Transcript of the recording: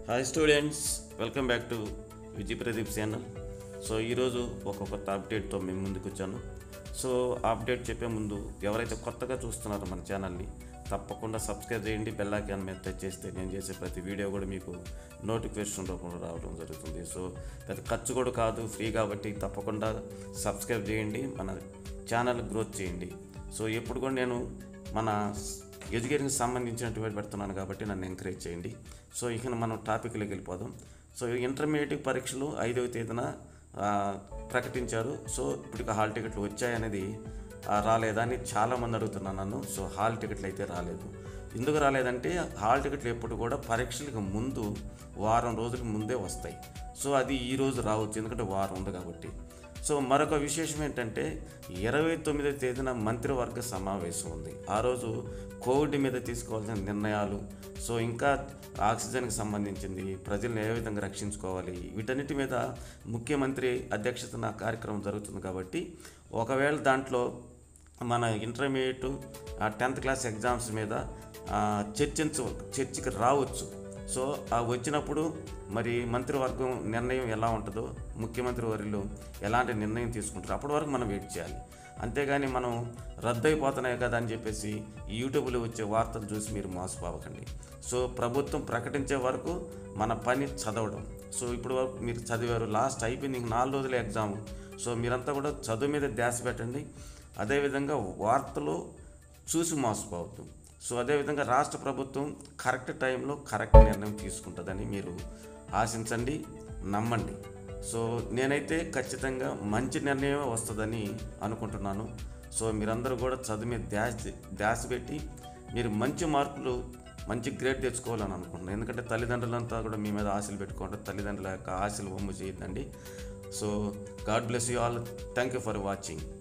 hi students welcome back to Vijay Pradeep channel so ఈరోజు ఒక కొత్త అప్డేట్తో మేము ముందుకు వచ్చాను సో అప్డేట్ చెప్పే ముందు ఎవరైతే కొత్తగా చూస్తున్నారో మన ఛానల్ని తప్పకుండా సబ్స్క్రైబ్ చేయండి బెల్ ఐకాన్ మీద టచ్ చేస్తే నేను చేసే ప్రతి వీడియో కూడా మీకు నోటిఫికేషన్ రూపంలో రావడం జరుగుతుంది సో పెద్ద ఖర్చు కూడా కాదు ఫ్రీ కాబట్టి తప్పకుండా సబ్స్క్రైబ్ చేయండి మన ఛానల్ గ్రోత్ చేయండి సో ఎప్పుడు కూడా నేను మన ఎడ్యుకేషన్కి సంబంధించినటువంటి పెడుతున్నాను కాబట్టి నన్ను ఎంకరేజ్ చేయండి సో ఇక మనం టాపిక్లోకి వెళ్ళిపోదాం సో ఇంటర్మీడియట్ పరీక్షలు ఐదవ తేదీన ఆ, ప్రకటించారు సో ఇప్పుడు హాల్ టికెట్లు వచ్చాయనేది ఆ, రాలేదా అని చాలామంది అడుగుతున్నారు నన్ను సో హాల్ టికెట్లు అయితే రాలేదు ఎందుకు రాలేదంటే హాల్ టికెట్లు ఎప్పుడు కూడా పరీక్షలకు ముందు వారం రోజుల ముందే వస్తాయి సో అది ఈ రోజు రావచ్చు ఎందుకంటే వారం ఉంది కాబట్టి సో మరొక విశేషం ఏంటంటే ఇరవై తొమ్మిదో తేదీన మంత్రివర్గ సమావేశం ఉంది ఆ రోజు కోవిడ్ మీద తీసుకోవాల్సిన నిర్ణయాలు సో ఇంకా ఆక్సిజన్కి సంబంధించింది ప్రజలను ఏ విధంగా రక్షించుకోవాలి వీటన్నిటి మీద ముఖ్యమంత్రి అధ్యక్షతన కార్యక్రమం జరుగుతుంది కాబట్టి ఒకవేళ దాంట్లో మన ఇంటర్మీడియట్ టెన్త్ క్లాస్ ఎగ్జామ్స్ మీద ఆ, చర్చించ చర్చకి రావచ్చు సో ఆ వచ్చినప్పుడు మరి మంత్రివర్గం నిర్ణయం ఎలా ఉంటుందో ముఖ్యమంత్రి వర్యులు ఎలాంటి నిర్ణయం తీసుకుంటారో అప్పటి వరకు మనం వెయిట్ చేయాలి అంతేగాని మనం రద్దయిపోతున్నాయి కదా అని చెప్పేసి ఈ యూట్యూబ్లో వచ్చే వార్తలు చూసి మీరు మోసపోవకండి సో ప్రభుత్వం ప్రకటించే వరకు మన పని చదవడం సో ఇప్పుడు వరకు మీరు చదివారు లాస్ట్ అయిపోయింది ఇంక నాలుగు రోజుల ఎగ్జామ్ సో మీరంతా కూడా చదువు మీద ధ్యాస పెట్టండి అదేవిధంగా వార్తలు చూసి మోసపోవద్దు సో అదేవిధంగా రాష్ట్ర ప్రభుత్వం కరెక్ట్ టైంలో కరెక్ట్ నిర్ణయం తీసుకుంటుందని మీరు ఆశించండి నమ్మండి సో నేనైతే ఖచ్చితంగా మంచి నిర్ణయమే వస్తుందని అనుకుంటున్నాను సో మీరందరూ కూడా చదువు మీద ధ్యాస ధ్యాస పెట్టి మీరు మంచి మార్కులు మంచి గ్రేడ్ తెచ్చుకోవాలని అనుకుంటున్నాను ఎందుకంటే తల్లిదండ్రులంతా కూడా మీ మీద ఆశలు పెట్టుకోండి తల్లిదండ్రుల యొక్క ఆశలు బొమ్మ చేయొద్దండి so God bless you all thank you for watching